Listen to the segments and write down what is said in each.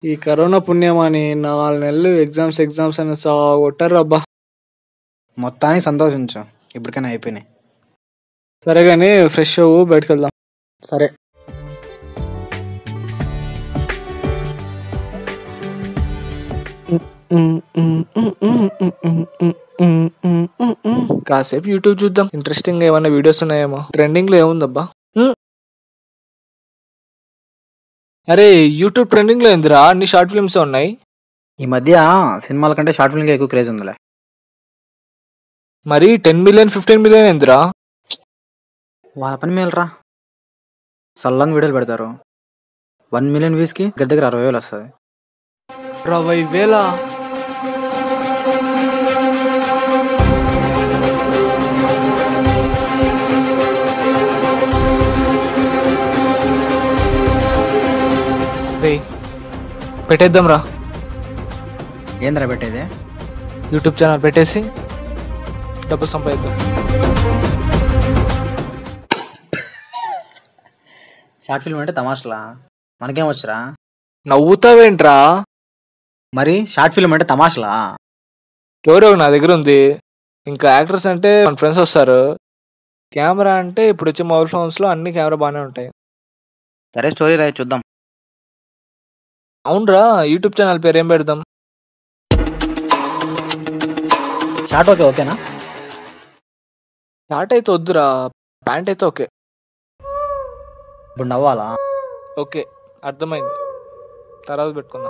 ఈ కరోనా పుణ్యమని నాలుగు నెలలు ఎగ్జామ్స్ ఎగ్జామ్స్ అని సాగొట్టారు అబ్బా మొత్తానికి సంతోషించు ఇప్పటికైనా అయిపోయినాయి సరే కానీ ఫ్రెష్ అవ్వు బయటకు వెళ్దాం సరే కాసేపు యూట్యూబ్ చూద్దాం ఇంట్రెస్టింగ్ ఏమైనా వీడియోస్ ఉన్నాయేమో ట్రెండింగ్ లో ఏముందబ్బా ఉమ్. అరే యూట్యూబ్ ట్రెండింగ్ లో ఏందిరా అన్ని షార్ట్ ఫిల్మ్స్ ఉన్నాయి ఈ మధ్య సినిమాల కంటే షార్ట్ ఫిల్మ్కి ఎక్కువ క్రేజ్ ఉందిలే మరి టెన్ మిలియన్ ఫిఫ్టీన్ మిలియన్ ఏందిరా వాళ్ళ పని మేలరా సల్లంగా వీడియోలు పెడతారు వన్ మిలియన్ వ్యూస్కి దగ్గర దగ్గర అరవై వేలు వస్తుంది ఇరవై వేల రే పెట్టేద్దాం రా ఏంద్రా పెట్టేది యూట్యూబ్ ఛానల్ పెట్టేసి డబ్బులు సంపాదిద్దాం షార్ట్ ఫిల్మ్ అంటే తమాషలా మనకేం వచ్చరా నవ్వుతావేంట్రా మరి షార్ట్ ఫిల్మ్ అంటే తమాషలా ఎవరో నా దగ్గర ఉంది ఇంకా యాక్టర్స్ అంటే మన ఫ్రెండ్స్ వస్తారు కెమెరా అంటే ఇప్పుడు వచ్చే మొబైల్ ఫోన్స్ లో అన్ని కెమెరా బాగానే ఉంటాయి సరే స్టోరీ రాయి చూద్దాం అవునరా యూట్యూబ్ ఛానల్ పేరు ఏం పెడదాం షార్ట్ ఓకే ఓకేనా షార్ట్ అయితే వద్దురా ప్యాంట్ అయితే ఓకే ఇప్పుడు నవ్వాలా ఓకే అర్థమైంది తర్వాత పెట్టుకుందాం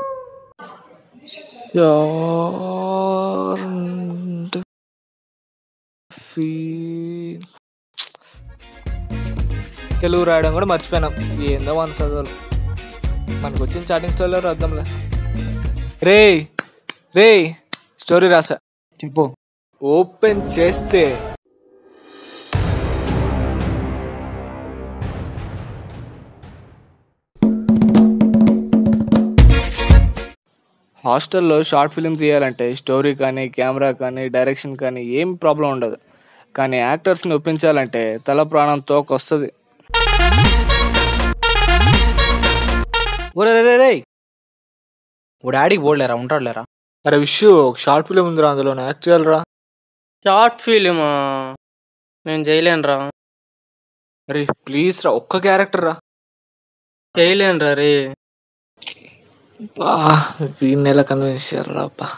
తెలుగు రాయడం కూడా మర్చిపోయినాం ఏందో మన చదువులు మనకు వచ్చిన చాటింగ్ స్టోరీలో అర్థంలే రే రే స్టోరీ రాసా చెప్పు ఓపెన్ చేస్తే హాస్టల్లో షార్ట్ ఫిలిం తీయాలంటే స్టోరీ కానీ కెమెరా కానీ డైరెక్షన్ కానీ ఏం ప్రాబ్లం ఉండదు కానీ యాక్టర్స్ని ఒప్పించాలంటే తల ప్రాణం తోకొస్తుంది ఓరే రే, రే రే ఓ డాడీకి పోడలేరా ఉంటాడులేరా అరే విషు ఒక షార్ట్ ఫిలిం ఉందిరా అందులో యాక్ట్ చేయాలరా షార్ట్ ఫిలిమా నేను చేయలేనురా అరే ప్లీజ్ రా ఒక్క క్యారెక్టర్ రా చేయలేనురా రే బా వీడిని ఎలా కన్విన్స్ చేయాలరా అబ్బా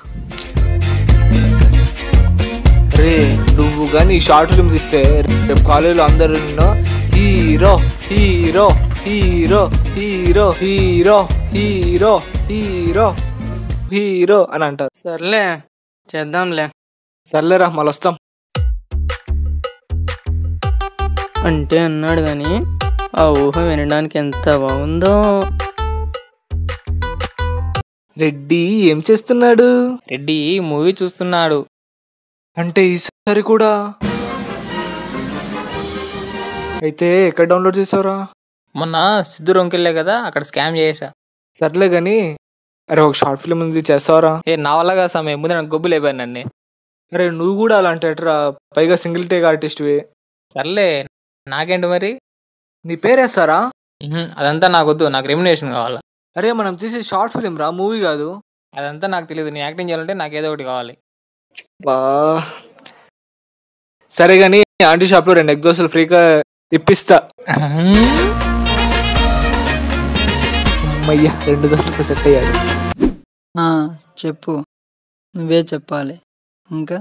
రే నువ్వు కానీ షార్ట్ ఫిల్మ్ తీస్తే రేపు కాలేజీలో అందరూ నిన్ను hero hero hero hero hero hero hero hero అని అంటారు సర్లే చేద్దాంలే సర్లేరా మళ్ళీ వస్తాం అంటే అన్నాడు కానీ ఆ ఊహ వినడానికి ఎంత బాగుందో రెడ్డి ఏం చేస్తున్నాడు రెడ్డి మూవీ చూస్తున్నాడు అంటే ఈసారి కూడా అయితే ఎక్కడ డౌన్లోడ్ చేసావురా మొన్న సిద్ధు రొంకెళ్ళే కదా అక్కడ స్కామ్ చేసా సర్లే గాని అరే ఒక షార్ట్ ఫిల్మ్ ఉంది చేస్తావరా ఏ నా వల్ల కాదు సమయం ముందు నాకు గొబ్బు లేపాను నన్ను అరే నువ్వు కూడా అలాంటి అట్రా పైగా సింగిల్ టేక్ ఆర్టిస్ట్వి సర్లే నాకేంటి మరి నీ పేరేస్తారా ఉహుం, అదంతా నాకు వద్దు నాకు రెమ్యునేషన్ కావాలా అరే మనం తీసే షార్ట్ ఫిలిం రా మూవీ కాదు అదంతా నాకు తెలియదు నీ యాక్టింగ్ చేయాలంటే నాకు ఏదో ఒకటి కావాలి బా సరే గాని ఆంటీ షాప్ లో రెండు ఎగ్ దోశలు ఫ్రీగా ఇప్పిస్తా అమ్మయ్యా రెండు దోశలకు సెట్ అయ్యాడు ఆ, చెప్పు నువ్వే చెప్పాలి ఇంకా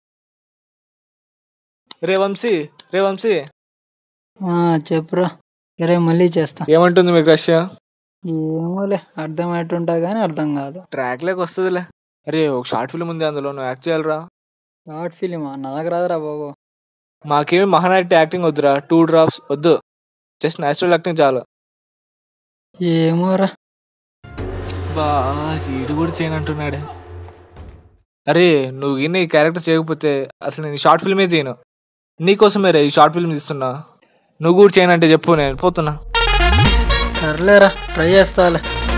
రే వంశీ రే వంశీ ఆ, చెప్పురా సరే మళ్ళీ చేస్తా ఏమంటుంది మీకు రష్ ఏమోలే అర్థమయ్యేటుంటా కానీ అర్థం కాదు ట్రాక్ లేక వస్తుందిలే అరే ఒక షార్ట్ ఫిల్మ్ ఉంది అందులో నువ్వు యాక్ట్ చేయాలరా షార్ట్ ఫిలిమా నా దగ్గర రాదురా బాబు మాకేమి మహానాటి యాక్టింగ్ వద్దురా టూ డ్రాప్స్ వద్దు జస్ట్ నేచురల్ యాక్టింగ్ చాలు ఏమోరా బా ఈడు కూడా చేయనంటున్నాడే అరే నువ్వు ఇన్ని ఈ క్యారెక్టర్ చేయకపోతే అసలు నేను షార్ట్ ఫిల్మే తీయను నీకోసమే రే ఈ షార్ట్ ఫిల్మ్ తీస్తున్నా నువ్వు కూడా చేయనంటే చెప్పు నేను పోతున్నా సర్లేరా ట్రై చేస్తాలే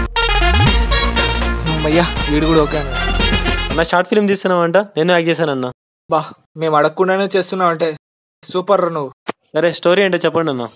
అయ్యా వీడు కూడా ఓకే అన్నాడు. అన్న షార్ట్ ఫిల్మ్ తీస్తున్నావంట నేను యాక్ట్ చేశానన్న బా మేము అడగకుండానే చేస్తున్నావు అంటే సూపర్ రా నువ్వు సరే స్టోరీ ఏంటో చెప్పండి అన్న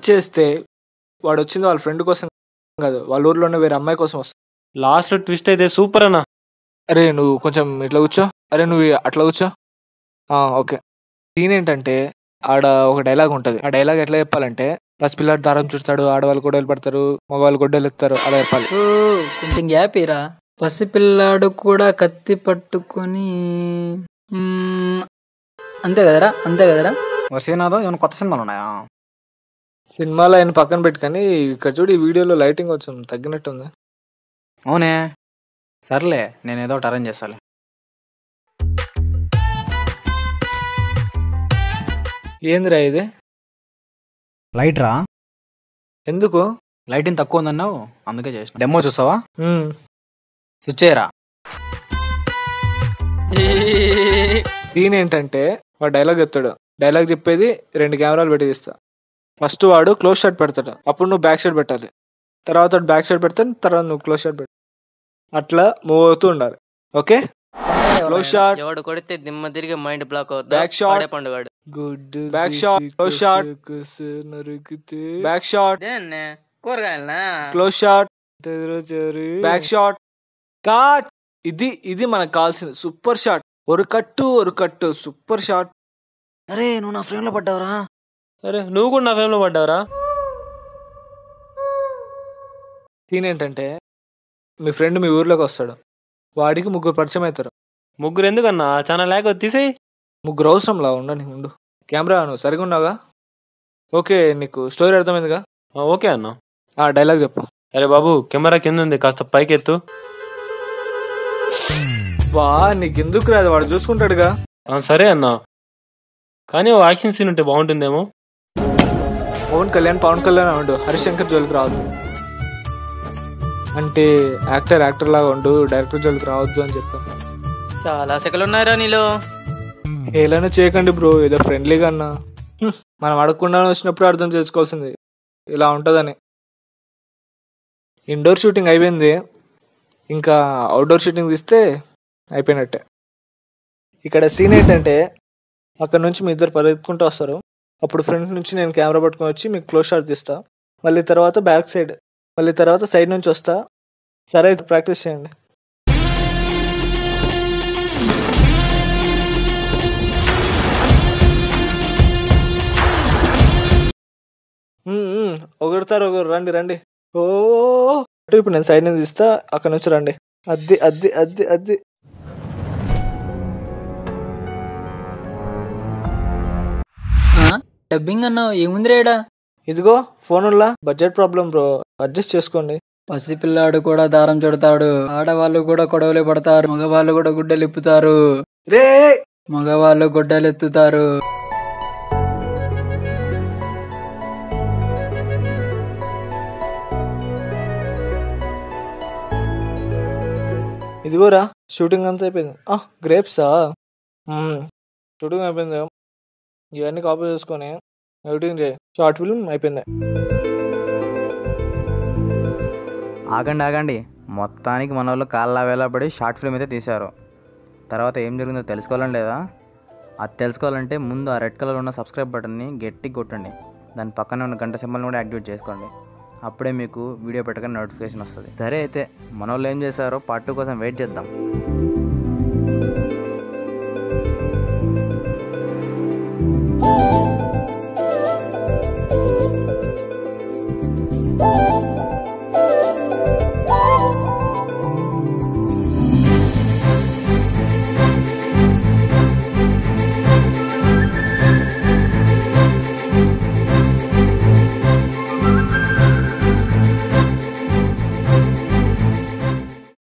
చేస్తే వాడు వచ్చింది వాళ్ళ ఫ్రెండ్ కోసం కాదు వాళ్ళ ఊర్లో ఉన్న వేరే అమ్మాయి కోసం వస్తుంది లాస్ట్ లో ట్విస్ట్ అయితే సూపర్ అన్న అరే నువ్వు కొంచెం ఇట్లా కూర్చో అరే నువ్వు అట్లా కూర్చో ఆ, ఓకే సీన్ ఏంటంటే ఆడ ఒక డైలాగ్ ఉంటుంది ఆ డైలాగ్ ఎట్లా చెప్పాలంటే పసిపిల్లాడు దారం చుడతాడు ఆడవాళ్ళు గొడ్డలు పడతారు మగవాళ్ళు గొడ్డలు ఎత్తారు అలా చెప్పాలి ఓ కొంచెం గ్యాప్ ఇరా పసిపిల్లాడు కూడా కత్తి పట్టుకొని మ్మ్, అంతే కదరా అంతే కదరా శ్రీనాథం ఏమైనా కొత్త సినిమాలు ఉన్నాయా సినిమాలో ఆయన పక్కన పెట్టుకొని ఇక్కడ చూడు ఈ వీడియోలో లైటింగ్ కొంచెం తగ్గినట్టుంది అవునే సర్లే నేను ఏదో ఒకటి అరేంజ్ చేస్తాలే ఏందిరా ఇది లైట్ రా ఎందుకు లైటింగ్ తక్కువ ఉందన్నావు అందుకే చేసిన డెమో చూసావా ఉమ్, స్విచ్ చేయరా సీన్ ఏంటంటే వాడు డైలాగ్ చెప్తాడు డైలాగ్ చెప్పేది రెండు కెమెరాలు పెట్టి తీస్తా ఫస్ట్ వాడు క్లోజ్ షాట్ పెడతాడు అప్పుడు నువ్వు బ్యాక్ షాట్ పెట్టాలి తర్వాత వాడు బ్యాక్ షాట్ పెడతాడు తర్వాత నువ్వు క్లోజ్ షాట్ పెట్టాలి అట్లా మూవ్ అవుతూ ఉండాలి ఓకే క్లోజ్ షాట్ ఎవడు కొడితే దిమ్మ తిరిగి మైండ్ బ్లాక్ Back shot. అవుతా పండుగాడు good back shot close shot back shot దేన్నే కూరగాయలనా close shot back shot cut ఇది ఇది మనకు కావాల్సింది సూపర్ షాట్ ఒక కట్టు ఒక కట్టు సూపర్ షాట్ అరే నువ్వు నా ఫ్రేమ్ లో పడ్డావురా అరే నువ్వు కూడా నా ఫేమ్ లో పడ్డావురా సీన్ ఏంటంటే మీ ఫ్రెండ్ మీ ఊర్లోకి వస్తాడు వాడికి ముగ్గురు పరిచయం అవుతారు ముగ్గురు ఎందుకన్నా చాలా లేక తీసేయి ముగ్గురు అవసరంలా ఉండని ఉండు కెమెరా నువ్వు సరిగా ఉన్నావుగా ఓకే నీకు స్టోరీ అర్థమైందిగా ఆ, ఓకే అన్న ఆ డైలాగ్ చెప్పు అరే బాబు కెమెరా కింద ఉంది కాస్త పైకి ఎత్తు వా నీకెందుకు రాదు వాడు చూసుకుంటాడుగా ఆ, సరే అన్న కానీ ఓ యాక్షన్ సీన్ ఉంటే బాగుంటుందేమో పవన్ కళ్యాణ్ పవన్ కళ్యాణ్ ఉండు హరిశంకర్ జోలికి రావద్దు అంటే యాక్టర్ యాక్టర్ లాగా ఉండు డైరెక్టర్ జోలికి రావద్దు అని చెప్పాను చాలా సెకలు ఉన్నాయిరా నీలో ఏలైనా చేయకండి బ్రో ఏదో ఫ్రెండ్లీగా అన్నా హ్మ్, మనం అడగకుండా వచ్చినప్పుడు అర్థం చేసుకోవాల్సింది ఇలా ఉంటుందని ఇండోర్ షూటింగ్ అయిపోయింది ఇంకా అవుట్డోర్ షూటింగ్ తీస్తే అయిపోయినట్టే ఇక్కడ సీన్ ఏంటంటే అక్కడ నుంచి మీ ఇద్దరు పరిగెత్తుకుంటూ వస్తారు అప్పుడు ఫ్రంట్ నుంచి నేను కెమెరా పట్టుకొని వచ్చి మీకు క్లోజ్ షాట్ తీస్తా మళ్ళీ తర్వాత బ్యాక్ సైడ్ మళ్ళీ తర్వాత సైడ్ నుంచి వస్తా సరే అయితే ప్రాక్టీస్ చేయండి ఉమ్, ఉమ్, ఒకరితారు ఒకరు రండి రండి ఓ అటు ఇప్పుడు నేను సైడ్ నుంచి తీస్తా అక్కడ నుంచి రండి అద్ది అద్ది అద్ది అద్ది డబ్బింగ్ అన్నావు ఏముందిరేడా ఇదిగో ఫోనుల్లా బడ్జెట్ ప్రాబ్లం బ్రో అడ్జస్ట్ చేసుకోండి పసిపిల్లాడు కూడా దారం చుడతాడు ఆడవాళ్ళు కూడా కొడవలు పడతారు మగవాళ్ళు కూడా గుడ్డలు ఇప్పుతారు రే మగవాళ్ళు గుడ్డలు ఎత్తుతారు ఇదిగోరా షూటింగ్ అంతా అయిపోయింది ఆ గ్రేప్సా షూటింగ్ అయిపోయింది ఇవన్నీ కాపీ చేసుకొని ఎడిటింగ్ చేయి షార్ట్ ఫిల్మ్ అయిపోయింది ఆగండి ఆగండి మొత్తానికి మన వాళ్ళు కాళ్ళ వేలపడి షార్ట్ ఫిల్మ్ అయితే తీశారు తర్వాత ఏం జరిగిందో తెలుసుకోవాలని లేదా అది తెలుసుకోవాలంటే ముందు ఆ రెడ్ కలర్ ఉన్న సబ్స్క్రైబ్ బటన్ని గట్టిగా కొట్టండి దాని పక్కన ఉన్న గంట సింబల్ని కూడా యాక్టివేట్ చేసుకోండి అప్పుడే మీకు వీడియో పెట్టగానే నోటిఫికేషన్ వస్తుంది సరే అయితే మన వాళ్ళు ఏం చేశారో పార్ట్ టూ కోసం వెయిట్ చేద్దాం